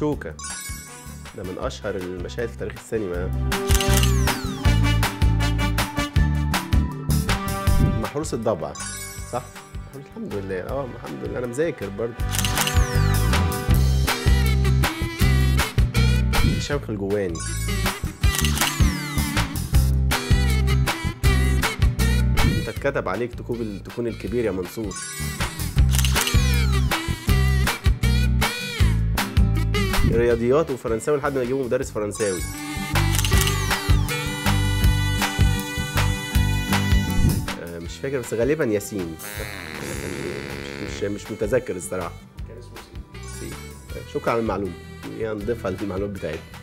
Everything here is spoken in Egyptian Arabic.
شوكة ده من أشهر المشاهد في تاريخ السينما محروس الضبع صح؟ محروس الحمد لله اه الحمد لله أنا مذاكر برضه هشام خلجواني انت اتكتب عليك تكون تكون الكبير يا منصور رياضيات وفرنساوي لحد ما يجيبوا مدرس فرنساوي آه، مش فاكر بس غالبا ياسين مش مش متذكر الصراحه كان اسمه سيدي شكرا على المعلومه هي نضيفها للمعلومات بتاعتنا